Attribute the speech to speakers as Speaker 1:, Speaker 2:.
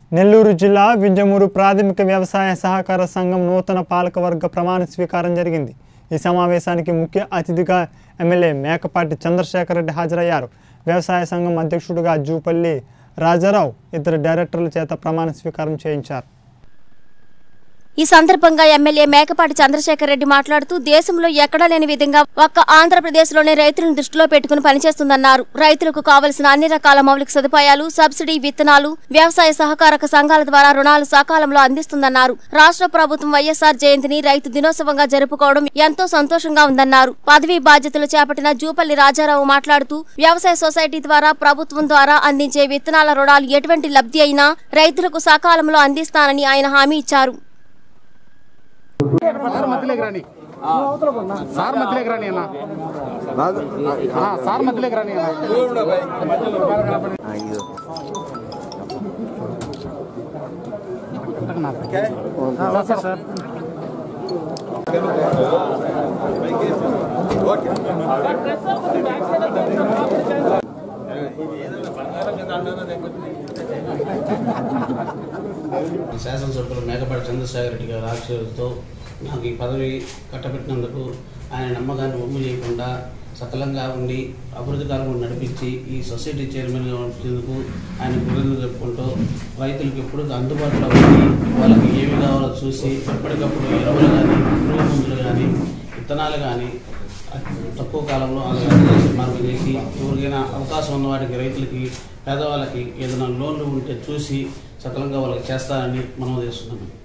Speaker 1: నెల్లూరు జిల్లా వింజమూరు ప్రాథమిక వ్యవసాయ సహకార సంఘం నూతన పాలకవర్గ ప్రమాణ స్వీకారం జరిగింది ఈ సమావేశానికి ముఖ్య అతిథిగా ఎమ్మెల్యే మేకపాటి చంద్రశేఖర్ రెడ్డి హాజరయ్యారు వ్యవసాయ సంఘం అధ్యక్షుడిగా జూపల్లి రాజారావు ఇద్దరు డైరెక్టర్ల చేత ప్రమాణ స్వీకారం చేయించారు
Speaker 2: ఈ సందర్భంగా ఎమ్మెల్యే మేకపాటి చంద్రశేఖర్ రెడ్డి మాట్లాడుతూ దేశంలో ఎక్కడా లేని విధంగా ఒక్క ఆంధ్రప్రదేశ్లోనే రైతులను దృష్టిలో పెట్టుకుని పనిచేస్తుందన్నారు రైతులకు కావలసిన అన్ని రకాల మౌలిక సదుపాయాలు సబ్సిడీ విత్తనాలు వ్యవసాయ సహకారక సంఘాల ద్వారా రుణాలు సకాలంలో అందిస్తుందన్నారు రాష్ట్ర ప్రభుత్వం వైఎస్ఆర్ జయంతిని రైతు దినోత్సవంగా జరుపుకోవడం ఎంతో సంతోషంగా ఉందన్నారు పదవీ బాధ్యతలు చేపట్టిన జూపల్లి రాజారావు మాట్లాడుతూ వ్యవసాయ సొసైటీ ద్వారా ప్రభుత్వం ద్వారా అందించే విత్తనాల రుణాలు ఎటువంటి లబ్ధి అయినా రైతులకు సకాలంలో అందిస్తానని ఆయన హామీ ఇచ్చారు
Speaker 3: సార్ మధ్యలోకి రాని సార్ మధ్యలోకి రాని అన్న ఆ, సార్ మధ్యలోకి రాని అన్న సార్, సార్, సార్.
Speaker 4: శాసనసభ్యులు మేకపాటి చంద్రశేఖర రెడ్డి గారి ఆశీర్వాదంతో నాకు ఈ పదవి కట్టబెట్టినందుకు ఆయన నమ్మకాన్ని ఒమ్ము చేయకుండా సకలంగా ఉండి అభివృద్ధి కార్యక్రమం నడిపించి ఈ సొసైటీ చైర్మన్గా వచ్చినందుకు ఆయన కృతజ్ఞతలు చెప్పుకుంటూ రైతులకు ఎప్పుడు అందుబాటులో ఉండి వాళ్ళకి ఏమి కావాలో చూసి ఎప్పటికప్పుడు ఎరువులు కానీ పురుగు మందులు కానీ విత్తనాలు కానీ తక్కువ కాలంలో అందజేసి మార్పు చేసి ఎవరికైనా అవకాశం ఉన్న వాటికి రైతులకి పేదవాళ్ళకి ఏదైనా లోన్లు ఉంటే చూసి సకలంగా వాళ్ళకి చేస్తారని మనం చేస్తున్నాము